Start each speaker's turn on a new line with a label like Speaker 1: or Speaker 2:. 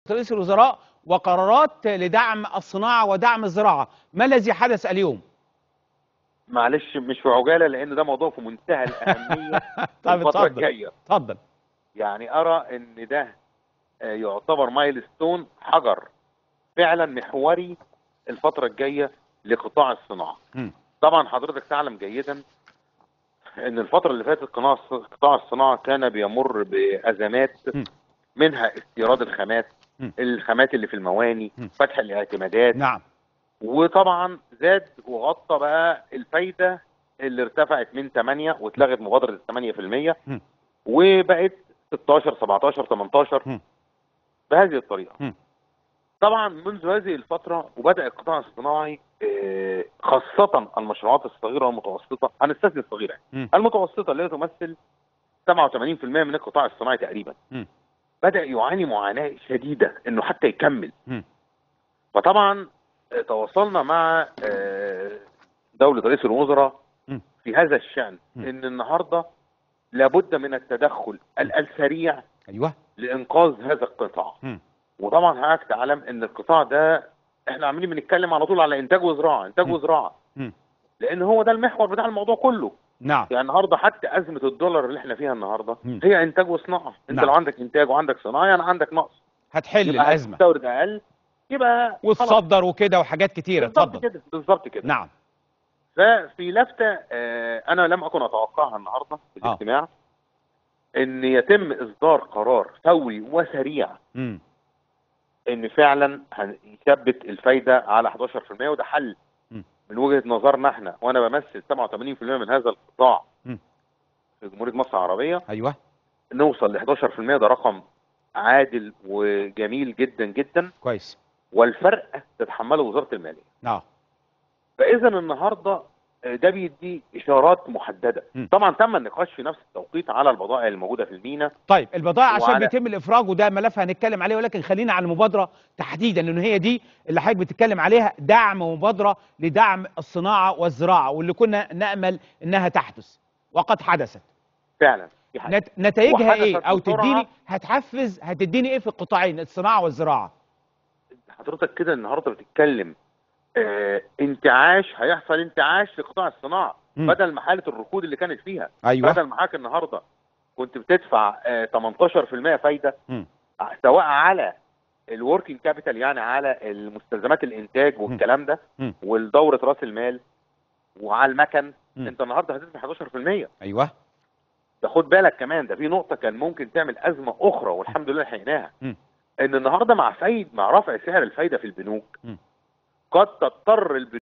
Speaker 1: رئيس الوزراء وقرارات لدعم الصناعة ودعم الزراعة ما الذي حدث اليوم؟
Speaker 2: معلش مش في عجاله لان ده موضوع في منتهى الاهميه
Speaker 1: طيب
Speaker 2: الفتره
Speaker 1: اتفضل
Speaker 2: الجايه
Speaker 1: اتفضل
Speaker 2: يعني ارى ان ده آه، يعتبر مايل ستون حجر فعلا محوري الفتره الجايه لقطاع الصناعه
Speaker 1: مم.
Speaker 2: طبعا حضرتك تعلم جيدا ان الفتره اللي فاتت قطاع الص- قطاع الصناعه كان بيمر بازمات
Speaker 1: مم.
Speaker 2: منها استيراد الخامات
Speaker 1: مم.
Speaker 2: الخامات اللي في المواني
Speaker 1: مم.
Speaker 2: فتح الاعتمادات
Speaker 1: نعم
Speaker 2: وطبعا زاد وغطى بقى الفايده اللي ارتفعت من 8 واتلغت مبادره ال 8%
Speaker 1: مم.
Speaker 2: وبقت 16 17 18
Speaker 1: مم.
Speaker 2: بهذه الطريقه.
Speaker 1: مم.
Speaker 2: طبعا منذ هذه الفتره وبدا القطاع الصناعي آه، خاصه المشروعات الصغيره والمتوسطه هنستثني الصغيره
Speaker 1: مم.
Speaker 2: المتوسطه اللي هي تمثل 87% من القطاع الصناعي تقريبا
Speaker 1: مم.
Speaker 2: بدا يعاني معاناه شديده انه حتى يكمل
Speaker 1: مم.
Speaker 2: فطبعا آه، تواصلنا مع آه، دوله رئيس الوزراء
Speaker 1: مم.
Speaker 2: في هذا الشان
Speaker 1: مم.
Speaker 2: ان النهارده لابد من التدخل ال- السريع
Speaker 1: ايوه
Speaker 2: لانقاذ هذا القطاع
Speaker 1: مم.
Speaker 2: وطبعا حضرتك تعلم ان القطاع ده احنا عاملين بنتكلم على طول على انتاج وزراعه انتاج
Speaker 1: مم.
Speaker 2: وزراعه
Speaker 1: مم.
Speaker 2: لان هو ده المحور بتاع الموضوع كله
Speaker 1: نعم
Speaker 2: يعني النهارده حتى ازمه الدولار اللي احنا فيها النهارده
Speaker 1: مم.
Speaker 2: هي انتاج وصناعه انت
Speaker 1: نعم.
Speaker 2: لو عندك انتاج وعندك صناعه يعني عندك نقص
Speaker 1: هتحل
Speaker 2: يبقى
Speaker 1: الازمه
Speaker 2: هتستورد اقل يبقى خلاص.
Speaker 1: وتصدر وكده وحاجات كتيره
Speaker 2: بالظبط
Speaker 1: اتفضل
Speaker 2: كده بالظبط كده
Speaker 1: نعم
Speaker 2: ففي لفته آه، انا لم اكن اتوقعها النهارده في
Speaker 1: آه.
Speaker 2: الاجتماع ان يتم اصدار قرار فوري وسريع
Speaker 1: مم.
Speaker 2: ان فعلا هن- يثبت الفايده على 11% وده حل
Speaker 1: م.
Speaker 2: من وجهه نظرنا احنا وانا بمثل 87% من هذا القطاع
Speaker 1: م.
Speaker 2: في جمهوريه مصر العربيه
Speaker 1: ايوه
Speaker 2: نوصل ل 11% ده رقم عادل وجميل جدا جدا
Speaker 1: كويس
Speaker 2: والفرق تتحمله وزاره الماليه
Speaker 1: اه
Speaker 2: فاذا النهارده ده بيدي اشارات محدده
Speaker 1: م.
Speaker 2: طبعا تم النقاش في نفس التوقيت على البضائع الموجوده في المينا
Speaker 1: طيب البضائع عشان
Speaker 2: وعلى-
Speaker 1: بيتم الافراج وده ملف هنتكلم عليه ولكن خلينا على المبادره تحديدا لان هي دي اللي حضرتك بتتكلم عليها دعم مبادره لدعم الصناعه والزراعه واللي كنا نامل انها تحدث وقد حدثت
Speaker 2: فعلا دي حاجة.
Speaker 1: نت... نتائجها
Speaker 2: وحدثت
Speaker 1: ايه او
Speaker 2: بسرعة.
Speaker 1: تديني هتحفز هتديني ايه في القطاعين الصناعه والزراعه
Speaker 2: حضرتك كده النهارده بتتكلم آه انتعاش هيحصل انتعاش لقطاع الصناعه
Speaker 1: مم.
Speaker 2: بدل ما حاله الركود اللي كانت فيها
Speaker 1: ايوه
Speaker 2: بدل معاك النهارده كنت بتدفع آه 18% فايده
Speaker 1: مم.
Speaker 2: سواء على الوركينج كابيتال يعني على المستلزمات الانتاج والكلام ده
Speaker 1: مم.
Speaker 2: والدوره راس المال وعلى المكن
Speaker 1: مم.
Speaker 2: انت النهارده هتدفع 11%
Speaker 1: ايوه
Speaker 2: ده خد بالك كمان ده في نقطه كان ممكن تعمل ازمه اخرى والحمد لله لحقناها
Speaker 1: مم.
Speaker 2: ان النهارده مع فايد مع رفع سعر الفايده في البنوك
Speaker 1: مم.
Speaker 2: قد تضطر البنوك